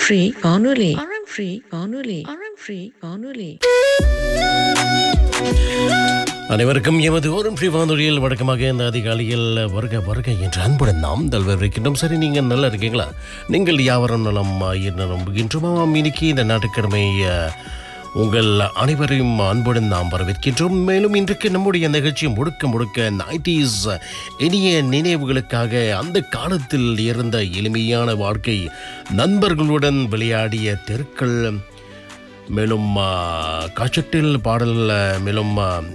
free வானொலி ஆரம் free வானொலி ஆரம் ஃப்ரீ வானொலி அனைவருக்கும் எமது ஓரும் ஃப்ரீ வானொலியில் வழக்கமாக இந்த அதிகாலையில் வருக வருக என்று அன்புடன் நாம் தல்வரிக்கின்றோம் சரி நீங்கள் நல்லா இருக்கீங்களா நீங்கள் யாவரும் நலம் என்று நம்புகின்றோம் இன்னைக்கு இந்த ஞாயிற்றுக்கிழமை அஹ், உங்கள் அனைவரையும் அன்புடன் நாம் வரவேற்கின்றோம் மேலும் இன்றைக்கு நம்முடைய நிகழ்ச்சி முழுக்க முழுக்க நைன்டிஸ் இனிய நினைவுகளுக்காக அந்த காலத்தில் இருந்த எளிமையான வாழ்க்கை நண்பர்களுடன் விளையாடிய தெருக்கள் மேலும் காச்சட்டில் பாடல் மேலும் ஆ,